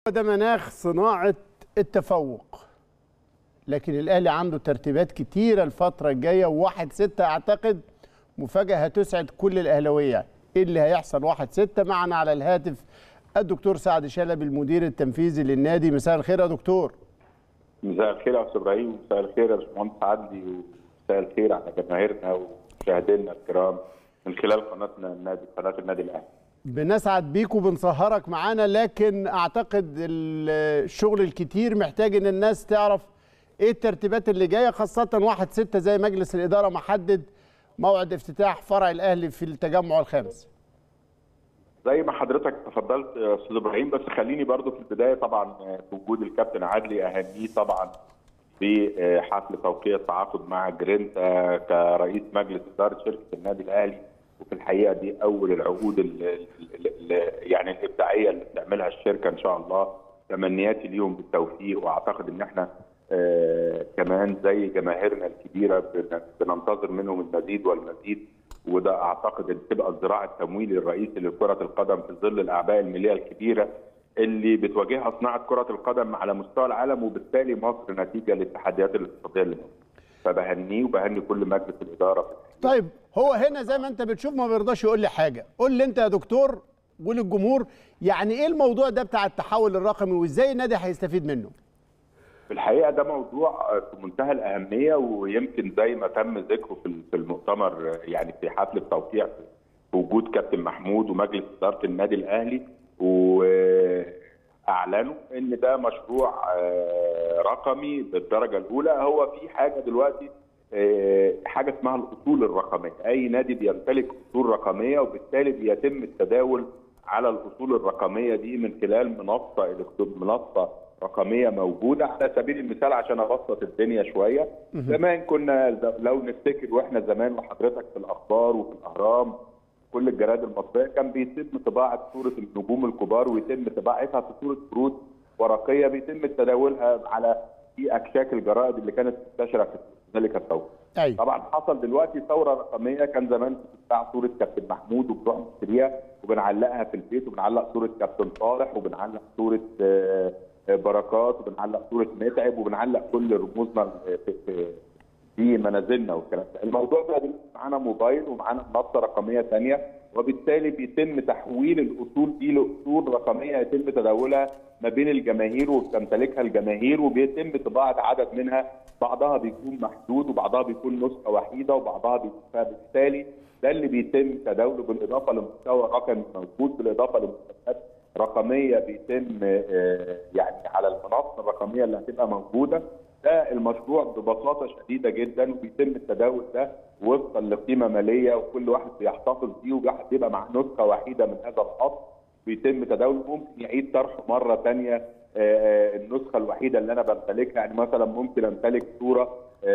ده مناخ صناعة التفوق لكن الأهلي عنده ترتيبات كتيرة الفترة الجاية وواحد ستة أعتقد مفاجأة هتسعد كل الأهلاوية إيه اللي هيحصل واحد ستة معنا على الهاتف الدكتور سعد شلبي المدير التنفيذي للنادي مساء الخير يا دكتور مساء الخير يا استاذ ابراهيم مساء الخير يا باشمهندس عدلي ومساء الخير على جماهيرنا ومشاهدينا الكرام من خلال قناتنا النادي قناه النادي الاهلي بنسعد بيك وبنسهرك معانا لكن اعتقد الشغل الكتير محتاج ان الناس تعرف ايه الترتيبات اللي جايه خاصه واحد ستة زي مجلس الاداره محدد موعد افتتاح فرع الاهلي في التجمع الخامس زي ما حضرتك تفضلت يا استاذ ابراهيم بس خليني برضو في البدايه طبعا في وجود الكابتن عدلي اهنيه طبعا بحفل توقيع التعاقد مع جرينتا كرئيس مجلس اداره شركه النادي الاهلي وفي الحقيقه دي اول العقود ال ال يعني الابداعيه اللي بتعملها الشركه ان شاء الله تمنياتي ليهم بالتوفيق واعتقد ان احنا آه كمان زي جماهيرنا الكبيره بننتظر منهم المزيد والمزيد وده اعتقد ان تبقى الذراع التمويلي الرئيسي لكره القدم في ظل الاعباء الماليه الكبيره اللي بتواجهها صناعه كره القدم على مستوى العالم وبالتالي مصر نتيجه للتحديات الاقتصاديه اللي موجوده. فبهنيه وبهني كل مجلس الاداره طيب هو هنا زي ما انت بتشوف ما بيرضاش يقول لي حاجه قول لي انت يا دكتور وللجمهور يعني ايه الموضوع ده بتاع التحول الرقمي وازاي النادي هيستفيد منه في الحقيقه ده موضوع في منتهى الاهميه ويمكن زي ما تم ذكره في المؤتمر يعني في حفل التوقيع في وجود كابتن محمود ومجلس اداره النادي الاهلي واعلنوا ان ده مشروع رقمي بالدرجه الاولى هو في حاجه دلوقتي حاجه اسمها الاصول الرقميه، اي نادي بيمتلك اصول رقميه وبالتالي بيتم التداول على الاصول الرقميه دي من خلال منصه منصه رقميه موجوده على سبيل المثال عشان ابسط الدنيا شويه زمان كنا لو نفتكر واحنا زمان وحضرتك في الاخبار وفي الاهرام كل الجرائد المصريه كان بيتم طباعه صوره النجوم الكبار ويتم طباعتها في صوره كروت ورقيه بيتم تداولها على في اكشاك الجرائد اللي كانت منتشره في ذلك التوقيت. أيوة. طبعا حصل دلوقتي ثوره رقميه كان زمان بتتباع صوره كابتن محمود وبنروح نشتريها وبنعلقها في البيت وبنعلق صوره كابتن صالح وبنعلق صوره بركات وبنعلق صوره متعب وبنعلق كل رموزنا في, في في منازلنا والكلام ده، الموضوع ده معانا موبايل ومعانا منصه رقميه ثانيه وبالتالي بيتم تحويل الاصول دي لاصول رقميه يتم تداولها ما بين الجماهير وبتمتلكها الجماهير وبيتم طباعه عدد منها بعضها بيكون محدود وبعضها بيكون نسخه وحيده وبعضها بيكون فبالتالي ده اللي بيتم تداوله بالاضافه لمستوى رقمي موجود بالاضافه لمستويات رقميه بيتم يعني على المنصه الرقميه اللي هتبقى موجوده ده المشروع ببساطه شديده جدا وبيتم التداول ده وفقا لقيمه ماليه وكل واحد بيحتفظ بيه وواحد بيبقى مع نسخه وحيده من هذا الاصل بيتم تداوله ممكن يعيد طرحه مره ثانيه النسخه الوحيده اللي انا بمتلكها يعني مثلا ممكن امتلك صوره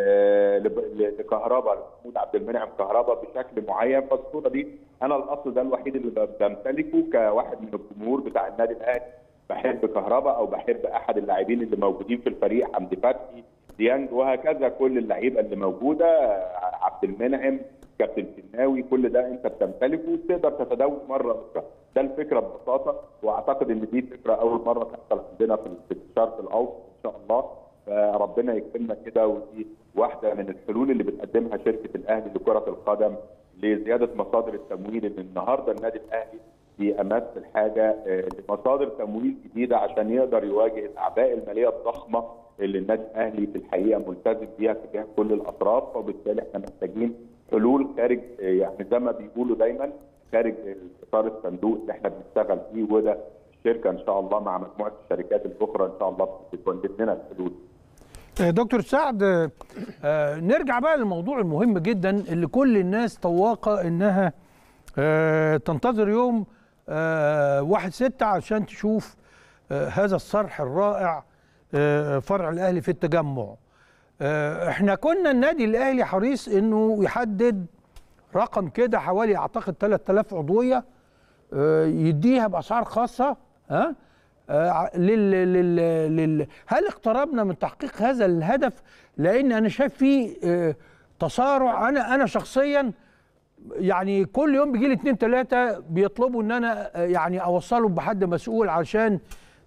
لكهرباء محمود عبد المنعم كهرباء بشكل معين فالصوره دي انا الاصل ده الوحيد اللي بمتلكه كواحد من الجمهور بتاع النادي الاهلي بحب كهرباء او بحب احد اللاعبين اللي موجودين في الفريق حمدي فتحي ديانج وهكذا كل اللعيبه اللي موجوده عبد المنعم كابتن شناوي كل ده انت بتمتلكه وتقدر تتداول مره اخرى ده الفكره ببساطه واعتقد ان دي فكره اول مره تحصل عندنا في الشرق الاوسط ان شاء الله فربنا يكرمنا كده ودي واحده من الحلول اللي بتقدمها شركه الاهلي لكره القدم لزياده مصادر التمويل ان النهارده النادي الاهلي في امس الحاجه لمصادر تمويل جديده عشان يقدر يواجه الاعباء الماليه الضخمه اللي النادي الاهلي في الحقيقه ملتزم بيها تجاه كل الاطراف وبالتالي احنا محتاجين حلول خارج يعني زي ما بيقولوا دايما خارج اطار الصندوق اللي احنا بنشتغل فيه وده الشركه ان شاء الله مع مجموعه الشركات الاخرى ان شاء الله بتوجد لنا الحلول. دكتور سعد نرجع بقى للموضوع المهم جدا اللي كل الناس طواقه انها تنتظر يوم واحد ستة عشان تشوف هذا الصرح الرائع فرع الاهلي في التجمع احنا كنا النادي الاهلي حريص انه يحدد رقم كده حوالي اعتقد 3000 عضويه يديها باسعار خاصه ها لل لل لل هل اقتربنا من تحقيق هذا الهدف لان انا شايف فيه تسارع انا انا شخصيا يعني كل يوم بيجي لي اتنين تلاته بيطلبوا ان انا يعني اوصلهم بحد مسؤول عشان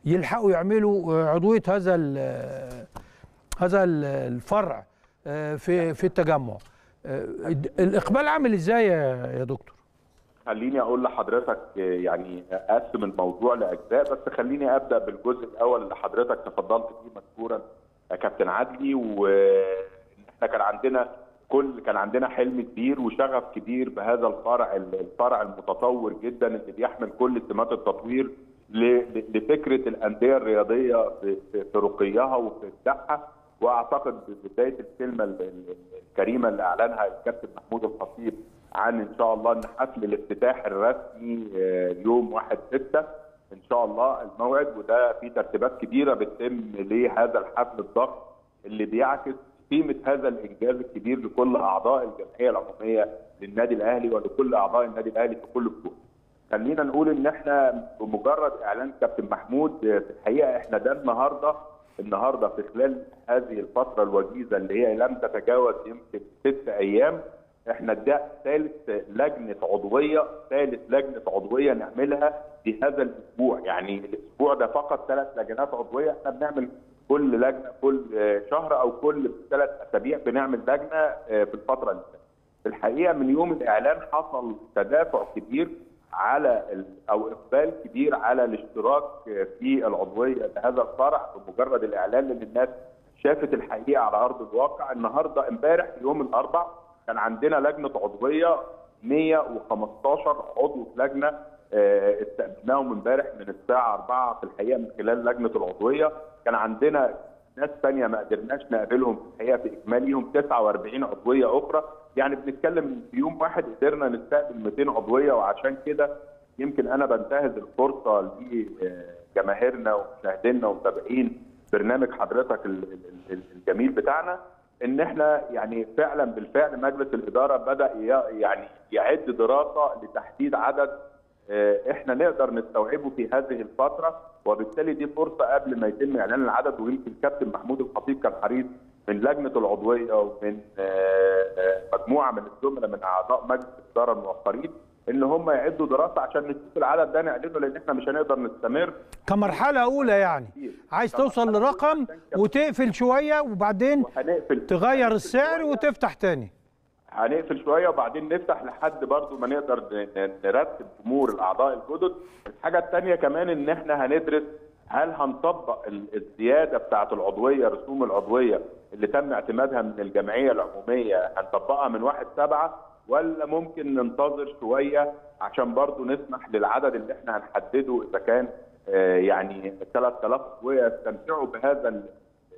يلحقوا يعملوا آه، عضويه هذا ال- هذا ال- الفرع آه، في في التجمع آه، الاقبال عامل ازاي يا يا دكتور خليني اقول لحضرتك آه، يعني اقسم الموضوع لاجزاء بس خليني ابدا بالجزء الاول اللي حضرتك تفضلت فيه مشكورا يا كابتن عدلي وان احنا كان عندنا كل كان عندنا حلم كبير وشغف كبير بهذا الفرع الفرع المتطور جدا اللي بيحمل كل سمات التطوير ل- ل- لفكره الانديه الرياضيه في في- في رقيها وفي ابداعها واعتقد بدايه الكلمه ال- ال- الكريمه اللي اعلنها الكابتن محمود الخطيب عن ان شاء الله ان حفل الافتتاح الرسمي آه، يوم 1 6 ان شاء الله الموعد وده في ترتيبات كبيره بتتم لهذا الحفل الضخم اللي بيعكس قيمه هذا الانجاز الكبير لكل اعضاء الجمعيه العموميه للنادي الاهلي ولكل اعضاء النادي الاهلي في كل فروع. خلينا نقول ان احنا بمجرد اعلان كابتن محمود آه، في الحقيقه احنا ده النهارده النهارده في خلال هذه الفتره الوجيزه اللي هي لم تتجاوز يمكن ست ايام احنا ده ثالث لجنه عضويه ثالث لجنه عضويه نعملها في هذا الاسبوع يعني الاسبوع ده فقط ثلاث لجنات عضويه احنا بنعمل كل لجنه كل آه، شهر او كل ثلاث اسابيع بنعمل لجنه آه، في الفتره اللي فاتت. في الحقيقه من يوم الاعلان حصل تدافع كبير على ال- او اقبال كبير على الاشتراك في العضويه لهذا الفرع بمجرد الاعلان لان الناس شافت الحقيقه على ارض الواقع النهارده امبارح يوم الاربع كان عندنا لجنه عضويه 115 عضو في لجنه آه، استقبلناهم امبارح من الساعه 4 في الحقيقه من خلال لجنه العضويه كان عندنا ناس ثانيه ما قدرناش نقابلهم في الحقيقه في اجماليهم 49 عضويه اخرى يعني بنتكلم في يوم واحد قدرنا نستقبل 200 عضويه وعشان كده يمكن انا بنتهز الفرصه لجماهيرنا ومشاهدينا ومتابعين برنامج حضرتك ال- ال- ال- الجميل بتاعنا ان احنا يعني فعلا بالفعل مجلس الاداره بدا ي- يعني يعد دراسه لتحديد عدد آه، احنا نقدر نستوعبه في هذه الفتره وبالتالي دي فرصه قبل ما يتم اعلان العدد ويمكن الكابتن محمود الخطيب كان حريص من لجنه العضويه ومن آه، آه، مجموعه من الزملاء من اعضاء مجلس الاداره الموقرين ان هم يعدوا دراسه عشان نشوف العدد ده نعلنه لان احنا مش هنقدر نستمر كمرحله اولى يعني عايز توصل لرقم وتقفل شويه وبعدين وهنقفل تغير السعر وتفتح تاني هنقفل شويه وبعدين نفتح لحد برضو ما نقدر ن- ن- نرتب امور الاعضاء الجدد الحاجه الثانيه كمان ان احنا هندرس هل هنطبق ال- الزياده بتاعه العضويه رسوم العضويه اللي تم اعتمادها من الجمعيه العموميه هنطبقها من 1 7 ولا ممكن ننتظر شويه عشان برضو نسمح للعدد اللي احنا هنحدده اذا كان آه، يعني 3000 عضويه يستمتعوا بهذا ال-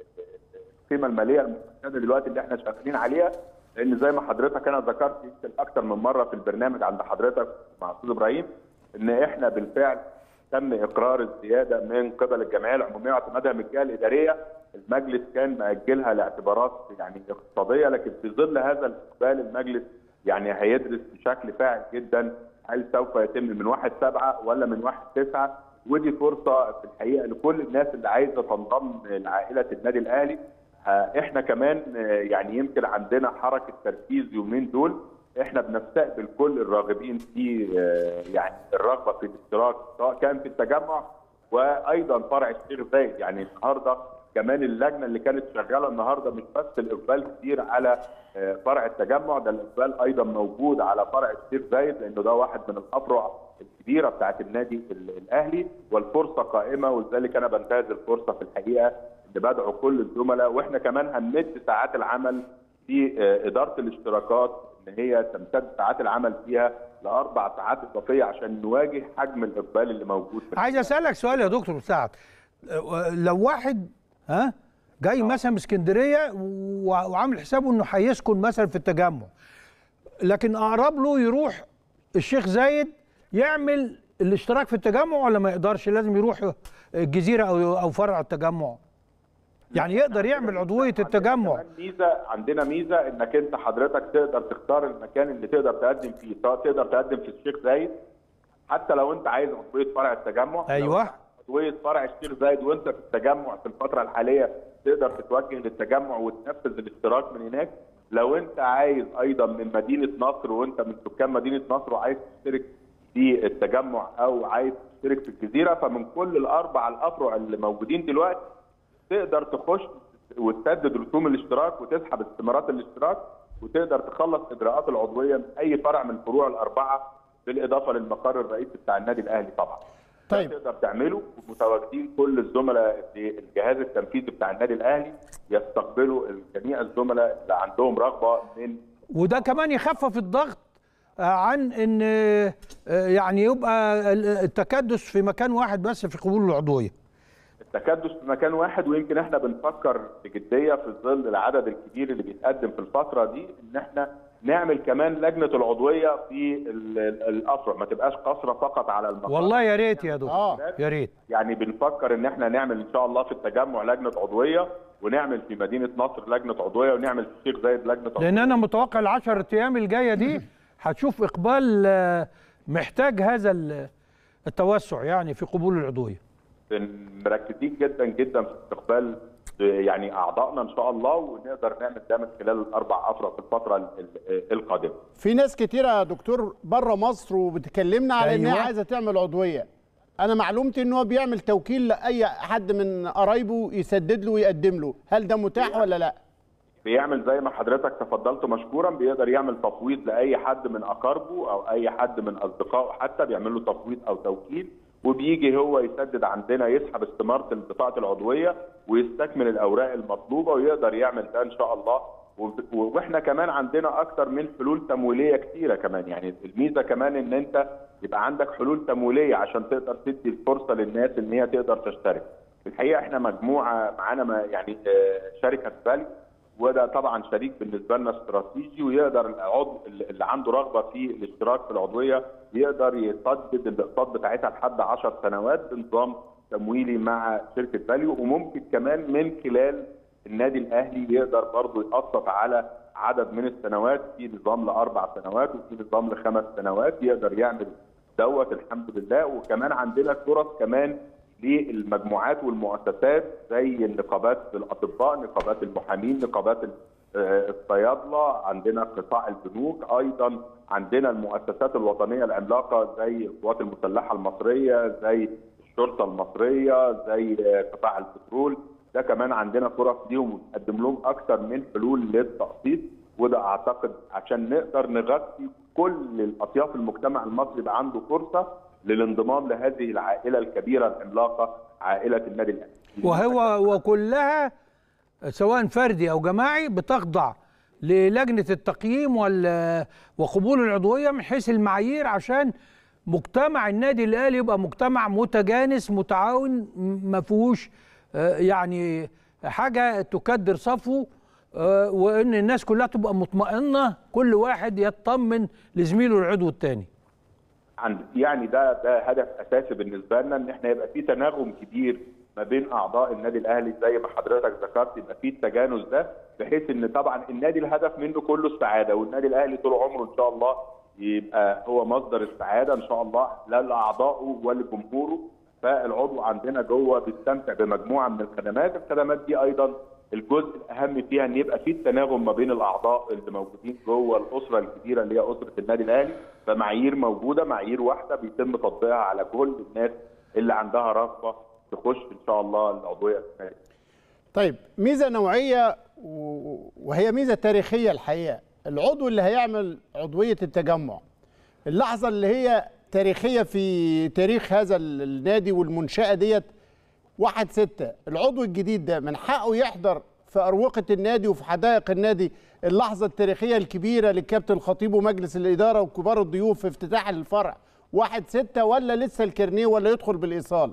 القيمه الماليه المحدده دلوقتي اللي احنا شغالين عليها لان زي ما حضرتك انا ذكرت يمكن اكثر من مره في البرنامج عند حضرتك مع استاذ ابراهيم ان احنا بالفعل تم اقرار الزياده من قبل الجمعيه العموميه واعتمادها من الجهه الاداريه المجلس كان ماجلها لاعتبارات يعني اقتصاديه لكن في ظل هذا الاقبال المجلس يعني هيدرس بشكل فاعل جدا هل سوف يتم من 1 7 ولا من 1 9 ودي فرصه في الحقيقه لكل الناس اللي عايزه تنضم لعائله النادي الاهلي آه، احنا كمان آه، يعني يمكن عندنا حركه تركيز يومين دول احنا بنستقبل كل الراغبين في آه، يعني الرغبه في الاشتراك سواء كان في التجمع وايضا فرع الشيخ زايد يعني النهارده كمان اللجنه اللي كانت شغاله النهارده مش بس الاقبال كتير على آه، فرع التجمع ده الاقبال ايضا موجود على فرع الشيخ زايد لانه ده واحد من الافرع الكبيره بتاعت النادي ال- الاهلي والفرصه قائمه ولذلك انا بنتهز الفرصه في الحقيقه اللي بدعو كل الزملاء واحنا كمان هنمد ساعات العمل في آه، اداره الاشتراكات ان هي تمتد ساعات العمل فيها لاربع ساعات اضافيه عشان نواجه حجم الاقبال اللي موجود في عايز اسالك سؤال يا دكتور سعد أه، لو واحد ها جاي مثلا من اسكندريه و- وعامل حسابه انه هيسكن مثلا في التجمع لكن اقرب له يروح الشيخ زايد يعمل الاشتراك في التجمع ولا ما يقدرش لازم يروح الجزيره او او فرع التجمع يعني يقدر يعمل عضويه التجمع كمان ميزه عندنا ميزه انك انت حضرتك تقدر تختار المكان اللي تقدر تقدم فيه سواء تقدر تقدم في الشيخ زايد حتى لو انت عايز عضويه فرع التجمع أيوة. لو عضويه فرع الشيخ زايد وانت في التجمع في الفتره الحاليه تقدر تتوجه للتجمع وتنفذ الاشتراك من هناك لو انت عايز ايضا من مدينه نصر وانت من سكان مدينه نصر وعايز تشترك في التجمع او عايز تشترك في الجزيره فمن كل الاربع الافرع اللي موجودين دلوقتي تقدر تخش وتسدد رسوم الاشتراك وتسحب استمارات الاشتراك وتقدر تخلص اجراءات العضويه من اي فرع من الفروع الاربعه بالاضافه للمقر الرئيسي بتاع النادي الاهلي طبعا. طيب. ده تقدر تعمله ومتواجدين كل الزملاء في الجهاز التنفيذي بتاع النادي الاهلي يستقبلوا جميع الزملاء اللي عندهم رغبه من وده كمان يخفف الضغط آه، عن ان آه، يعني يبقى ال- التكدس في مكان واحد بس في قبول العضويه التكدس في مكان واحد ويمكن احنا بنفكر بجديه في ظل العدد الكبير اللي بيتقدم في الفتره دي ان احنا نعمل كمان لجنه العضويه في ال- ال- الافرع ما تبقاش قاصره فقط على المقر والله يا ريت يا دكتور آه. يا ريت يعني بنفكر ان احنا نعمل ان شاء الله في التجمع لجنه عضويه ونعمل في مدينه نصر لجنه عضويه ونعمل في الشيخ زايد لجنه عضويه لان انا متوقع العشر ايام الجايه دي هتشوف اقبال آه، محتاج هذا ال- التوسع يعني في قبول العضويه مركزين جدا جدا في استقبال يعني اعضائنا ان شاء الله ونقدر نعمل ده من خلال الاربع افرع في الفتره ال- ال- القادمه. في ناس كتيرة يا دكتور بره مصر وبتكلمنا على ان هي أيوة. عايزه تعمل عضويه انا معلومتي ان هو بيعمل توكيل لاي حد من قرايبه يسدد له ويقدم له هل ده متاح ولا لا بيعمل زي ما حضرتك تفضلت مشكورا بيقدر يعمل تفويض لاي حد من اقاربه او اي حد من اصدقائه حتى بيعمل له تفويض او توكيل وبيجي هو يسدد عندنا يسحب استماره بطاقه العضويه ويستكمل الاوراق المطلوبه ويقدر يعمل ده ان شاء الله و- واحنا كمان عندنا اكتر من حلول تمويليه كتيره كمان يعني الميزه كمان ان انت يبقى عندك حلول تمويليه عشان تقدر تدي الفرصه للناس ان هي تقدر تشترك. في الحقيقه احنا مجموعه معانا ما- يعني آه، شركه فالي وده طبعا شريك بالنسبه لنا استراتيجي ويقدر العضو اللي عنده رغبه في الاشتراك في العضويه يقدر يسدد الاقساط بتاعتها لحد 10 سنوات بنظام تمويلي مع شركه فاليو وممكن كمان من خلال النادي الاهلي يقدر برضه يقسط على عدد من السنوات في نظام لاربع سنوات وفي نظام لخمس سنوات يقدر يعمل دوت الحمد لله وكمان عندنا فرص كمان للمجموعات والمؤسسات زي النقابات الاطباء، نقابات المحامين، نقابات ال- آه، الصيادله، عندنا قطاع البنوك، ايضا عندنا المؤسسات الوطنيه العملاقه زي القوات المسلحه المصريه، زي الشرطه المصريه، زي آه، قطاع البترول، ده كمان عندنا فرص ليهم ونقدم لهم اكثر من حلول للتقسيط وده اعتقد عشان نقدر نغطي كل الاطياف المجتمع المصري يبقى عنده فرصه للانضمام لهذه العائله الكبيره العملاقه عائله النادي الاهلي. وهو وكلها سواء فردي او جماعي بتخضع للجنه التقييم وال- وقبول العضويه من حيث المعايير عشان مجتمع النادي الاهلي يبقى مجتمع متجانس متعاون م- ما فيهوش آه، يعني حاجه تكدر صفه آه، وان الناس كلها تبقى مطمئنه كل واحد يطمن لزميله العضو الثاني عند يعني ده ده هدف اساسي بالنسبه لنا ان احنا يبقى في تناغم كبير ما بين اعضاء النادي الاهلي زي ما حضرتك ذكرت يبقى في التجانس ده بحيث ان طبعا النادي الهدف منه كله السعاده والنادي الاهلي طول عمره ان شاء الله يبقى هو مصدر السعاده ان شاء الله لا لاعضائه ولا لجمهوره فالعضو عندنا جوه بيستمتع بمجموعه من الخدمات، الخدمات دي ايضا الجزء الاهم فيها ان يبقى في التناغم ما بين الاعضاء اللي موجودين جوه الاسره الكبيره اللي هي اسره النادي الاهلي فمعايير موجوده معايير واحده بيتم تطبيقها على كل الناس اللي عندها رغبه تخش ان شاء الله العضويه في النادي. طيب ميزه نوعيه و- وهي ميزه تاريخيه الحقيقه العضو اللي هيعمل عضويه التجمع اللحظه اللي هي تاريخيه في تاريخ هذا ال- النادي والمنشاه ديت واحد ستة العضو الجديد ده من حقه يحضر في أروقة النادي وفي حدائق النادي اللحظة التاريخية الكبيرة للكابتن الخطيب ومجلس الإدارة وكبار الضيوف في افتتاح الفرع واحد ستة ولا لسه الكرنيه ولا يدخل بالإيصال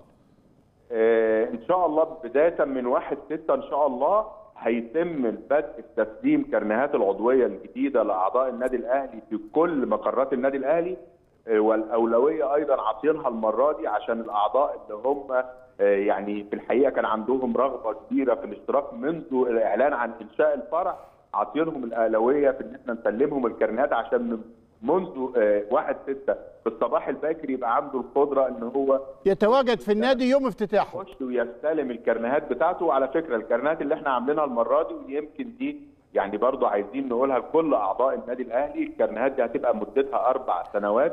آه، ان شاء الله بدايه من 1 6 ان شاء الله هيتم البدء في تسليم كرنيهات العضويه الجديده لاعضاء النادي الاهلي في كل مقرات النادي الاهلي آه، والاولويه ايضا عاطينها المره دي عشان الاعضاء اللي هم آه، يعني في الحقيقه كان عندهم رغبه كبيره في الاشتراك منذ الاعلان عن انشاء الفرع عاطينهم الاولويه في ان احنا نسلمهم الكرنيهات عشان من- منذ آه، 1 6 في الصباح الباكر يبقى عنده القدره ان هو يتواجد في النادي يوم افتتاحه يخش ويستلم الكرنيهات بتاعته وعلى فكره الكرنيهات اللي احنا عاملينها المره دي ويمكن دي يعني برضو عايزين نقولها لكل اعضاء النادي الاهلي الكرنيهات دي هتبقى مدتها اربع سنوات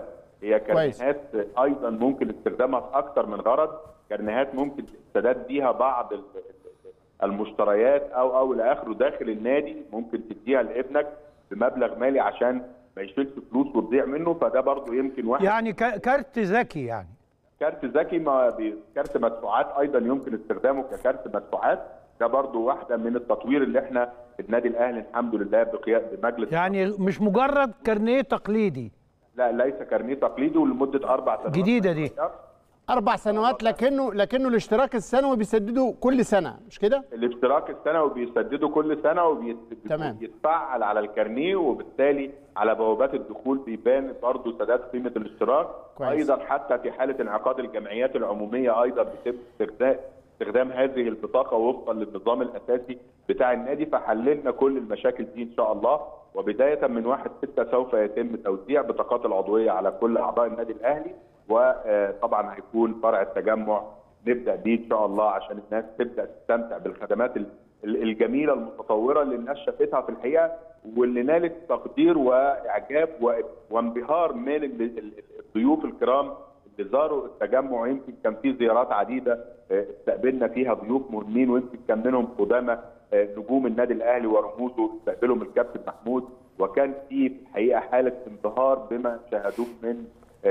هي كويس. كارنيهات ايضا ممكن استخدامها في اكثر من غرض كارنيهات ممكن تستداد بيها بعض ال- ال- المشتريات او او الى اخره داخل النادي ممكن تديها لابنك بمبلغ مالي عشان ما يشيلش فلوس وتضيع منه فده برضو يمكن واحد يعني ك- كارت ذكي يعني كارت ذكي ما بي- كارت مدفوعات ايضا يمكن استخدامه ككارت مدفوعات ده برضو واحده من التطوير اللي احنا في النادي الاهلي الحمد لله بقياده بمجلس يعني مش مجرد كارنيه تقليدي لا ليس كارنيه تقليدي ولمده اربع سنوات جديدة دي. اربع سنوات لكنه لكنه الاشتراك السنوي بيسدده كل سنه مش كده؟ الاشتراك السنوي بيسدده كل سنه تمام. وبيتفعل على الكارنيه وبالتالي على بوابات الدخول بيبان برضه سداد قيمه الاشتراك كويس. ايضا حتى في حاله انعقاد الجمعيات العموميه ايضا بيتم استخدام استخدام هذه البطاقه وفقا للنظام الاساسي بتاع النادي فحللنا كل المشاكل دي ان شاء الله وبدايه من 1 6 سوف يتم توزيع بطاقات العضويه على كل اعضاء النادي الاهلي وطبعا هيكون فرع التجمع نبدا بيه ان شاء الله عشان الناس تبدا تستمتع بالخدمات ال- ال- الجميله المتطوره اللي الناس شافتها في الحقيقه واللي نالت تقدير واعجاب و- وانبهار من ال- ال- الضيوف الكرام اللي زاروا التجمع يمكن كان في زيارات عديده آه، استقبلنا فيها ضيوف مهمين ويمكن كان منهم قدامى آه، نجوم النادي الاهلي ورموزه استقبلهم الكابتن محمود وكان في في الحقيقه حاله انبهار بما شاهدوه من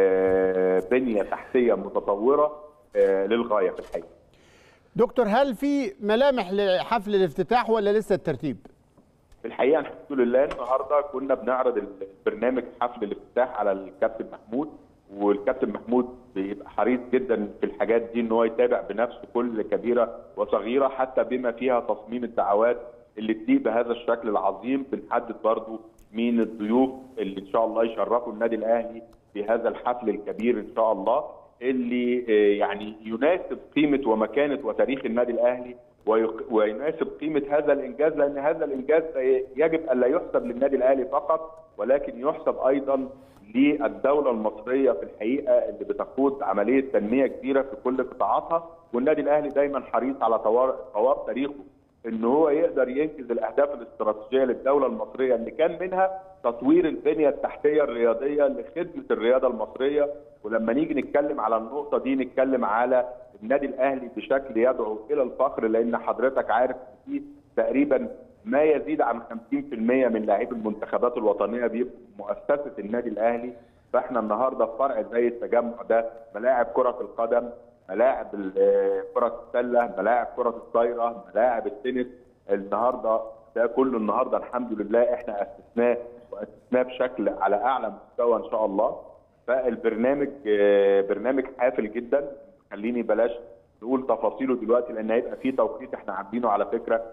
آه، بنيه تحتيه متطوره آه، للغايه في الحقيقه. دكتور هل في ملامح لحفل الافتتاح ولا لسه الترتيب؟ في الحقيقه الحمد لله النهارده كنا بنعرض البرنامج حفل الافتتاح على الكابتن محمود والكابتن محمود بيبقى حريص جدا في الحاجات دي ان هو يتابع بنفسه كل كبيره وصغيره حتى بما فيها تصميم الدعوات اللي تليق بهذا الشكل العظيم بنحدد برضو مين الضيوف اللي ان شاء الله يشرفوا النادي الاهلي في هذا الحفل الكبير ان شاء الله اللي آه، يعني يناسب قيمه ومكانه وتاريخ النادي الاهلي ويق- ويناسب قيمه هذا الانجاز لان هذا الانجاز يجب الا يحسب للنادي الاهلي فقط ولكن يحسب ايضا للدوله المصريه في الحقيقه اللي بتقود عمليه تنميه كبيره في كل قطاعاتها والنادي الاهلي دايما حريص على طوار طوار تاريخه ان هو يقدر ينجز الاهداف الاستراتيجيه للدوله المصريه اللي كان منها تطوير البنيه التحتيه الرياضيه لخدمه الرياضه المصريه ولما نيجي نتكلم على النقطه دي نتكلم على النادي الاهلي بشكل يدعو الى الفخر لان حضرتك عارف إن في تقريبا ما يزيد عن 50% من لاعبي المنتخبات الوطنيه بيبقوا مؤسسه النادي الاهلي فاحنا النهارده في فرع زي التجمع ده ملاعب كره القدم ملاعب ال- آه، كره السله ملاعب كره الطايره ملاعب التنس النهارده ده كله النهارده الحمد لله احنا اسسناه واسسناه بشكل على اعلى مستوى ان شاء الله فالبرنامج آه، برنامج حافل جدا خليني بلاش نقول تفاصيله دلوقتي لان هيبقى فيه توقيت احنا عاملينه على فكره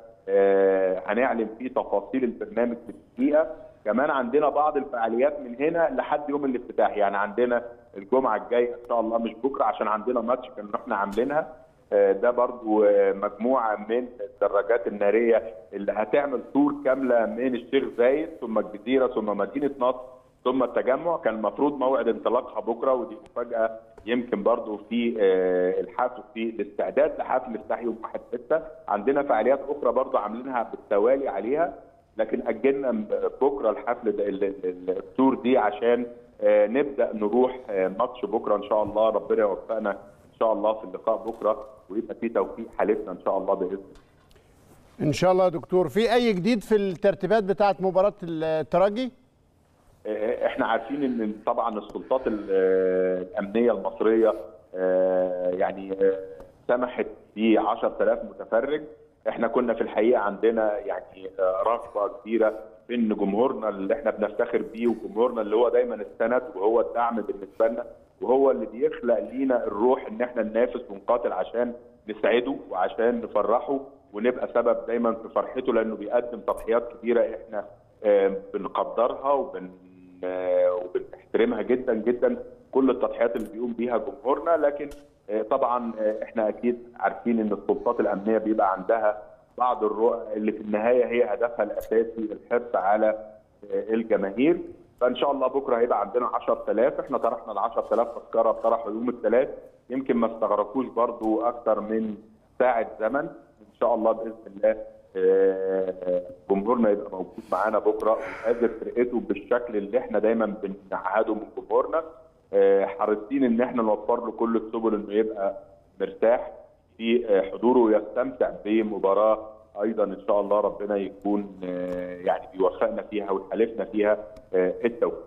آه، هنعلن فيه تفاصيل البرنامج في الدقيقه كمان عندنا بعض الفعاليات من هنا لحد يوم الافتتاح يعني عندنا الجمعه الجايه ان شاء الله مش بكره عشان عندنا ماتش كنا احنا عاملينها آه، ده برضو آه، مجموعه من الدراجات الناريه اللي هتعمل طور كامله من الشيخ زايد ثم الجزيره ثم مدينه نصر ثم التجمع كان المفروض موعد انطلاقها بكره ودي مفاجاه يمكن برضو في آه، الحفل في الاستعداد لحفل افتتاح يوم 1 6 عندنا فعاليات اخرى برضو عاملينها بالتوالي عليها لكن اجلنا بكره الحفل ده ال- ال- التور دي عشان آه، نبدا نروح آه، ماتش بكره ان شاء الله ربنا يوفقنا ان شاء الله في اللقاء بكره ويبقى في توفيق حالفنا ان شاء الله باذن الله ان شاء الله يا دكتور في اي جديد في الترتيبات بتاعه مباراه الترجي؟ احنا عارفين ان طبعا السلطات ال- الامنيه المصريه آه، يعني آه، سمحت ب 10000 متفرج احنا كنا في الحقيقه عندنا يعني آه، رغبه كبيره ان جمهورنا اللي احنا بنفتخر بيه وجمهورنا اللي هو دايما السند وهو الدعم بالنسبه لنا وهو اللي بيخلق لينا الروح ان احنا ننافس ونقاتل عشان نسعده وعشان نفرحه ونبقى سبب دايما في فرحته لانه بيقدم تضحيات كبيره احنا آه، بنقدرها وبن آه، وبنحترمها جدا جدا كل التضحيات اللي بيقوم بيها جمهورنا لكن آه، طبعا آه، احنا اكيد عارفين ان السلطات الامنيه بيبقى عندها بعض الرؤى اللي في النهايه هي هدفها الاساسي الحرص على آه، الجماهير فان شاء الله بكره هيبقى عندنا 10000 احنا طرحنا ال 10000 تذكره طرحوا يوم الثلاث يمكن ما استغرقوش برضو اكثر من ساعه زمن ان شاء الله باذن الله آه، جمهورنا يبقى موجود معانا بكره وقادر فرقته بالشكل اللي احنا دايما بنعهده من جمهورنا آه، حريصين ان احنا نوفر له كل السبل انه يبقى مرتاح في آه، حضوره ويستمتع بمباراه ايضا ان شاء الله ربنا يكون آه، يعني بيوفقنا فيها ويحالفنا فيها آه، التوفيق.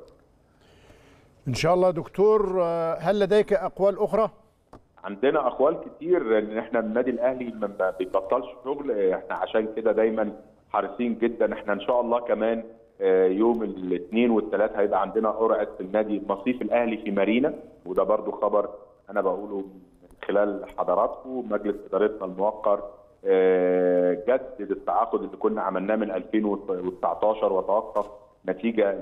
ان شاء الله دكتور آه، هل لديك اقوال اخرى عندنا اقوال كتير ان احنا النادي الاهلي ما ما بيبطلش شغل احنا عشان كده دايما حريصين جدا احنا ان شاء الله كمان آه، يوم الاثنين والثلاث هيبقى عندنا قرعه في النادي مصيف الاهلي في مارينا وده برضو خبر انا بقوله من خلال حضراتكم مجلس ادارتنا الموقر آه، جدد التعاقد اللي كنا عملناه من 2019 وتوقف نتيجه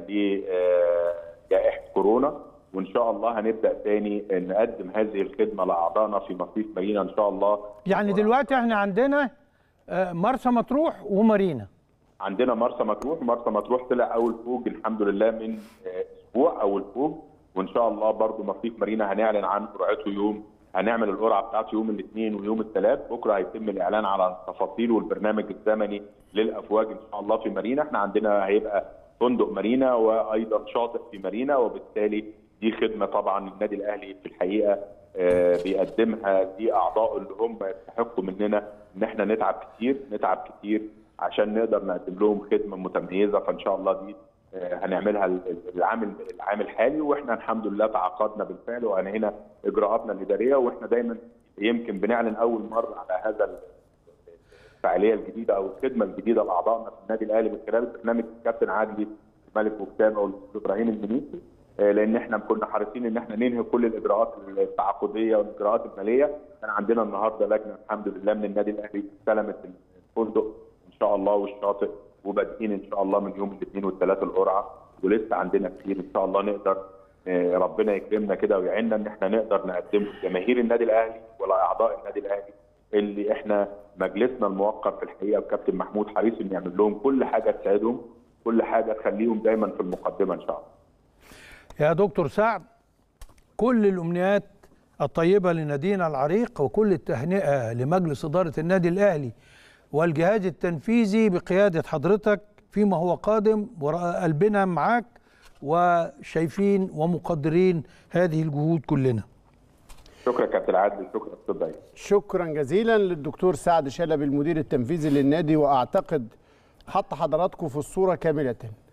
لجائحه كورونا وان شاء الله هنبدا تاني نقدم هذه الخدمه لاعضائنا في مصيف مارينا ان شاء الله يعني دلوقتي احنا عندنا آه، مرسى مطروح ومارينا عندنا مرسى مطروح مرسى مطروح طلع اول فوج الحمد لله من آه، اسبوع اول فوج وان شاء الله برضو مصيف مارينا هنعلن عن قرعته يوم هنعمل القرعه بتاعته يوم الاثنين ويوم الثلاث بكره هيتم الاعلان على التفاصيل والبرنامج الزمني للافواج ان شاء الله في مارينا احنا عندنا هيبقى فندق مارينا وايضا شاطئ في مارينا وبالتالي دي خدمه طبعا النادي الاهلي في الحقيقه آه، بيقدمها لاعضائه اللي هم يستحقوا مننا ان احنا نتعب كتير نتعب كتير عشان نقدر نقدم لهم خدمه متميزه فان شاء الله دي آه، هنعملها ال- ال- العام العام الحالي واحنا الحمد لله تعاقدنا بالفعل وانهينا اجراءاتنا الاداريه واحنا دايما يمكن بنعلن اول مره على هذا ال- الفعاليه الجديده او الخدمه الجديده لاعضائنا في النادي الاهلي من خلال برنامج الكابتن عادلي الملك وكتابه والاستاذ ابراهيم المنيسي آه، لان احنا كنا حريصين ان احنا ننهي كل الاجراءات التعاقديه والاجراءات الماليه كان عندنا النهارده لجنه الحمد لله من النادي الاهلي استلمت الفندق ان شاء الله والشاطئ وبادئين ان شاء الله من يوم الاثنين والثلاث القرعه ولسه عندنا كتير ان شاء الله نقدر آه، ربنا يكرمنا كده ويعيننا ان احنا نقدر نقدم جماهير النادي الاهلي ولاعضاء النادي الاهلي اللي احنا مجلسنا الموقر في الحقيقه وكابتن محمود حريص انه يعمل لهم كل حاجه تساعدهم كل حاجه تخليهم دايما في المقدمه ان شاء الله يا دكتور سعد كل الامنيات الطيبه لنادينا العريق وكل التهنئه لمجلس اداره النادي الاهلي والجهاز التنفيذي بقياده حضرتك فيما هو قادم وقلبنا معاك وشايفين ومقدرين هذه الجهود كلنا شكرا كابتن عادل شكرا استاذ ضيف شكرا جزيلا للدكتور سعد شلبي المدير التنفيذي للنادي واعتقد حط حضراتكم في الصوره كامله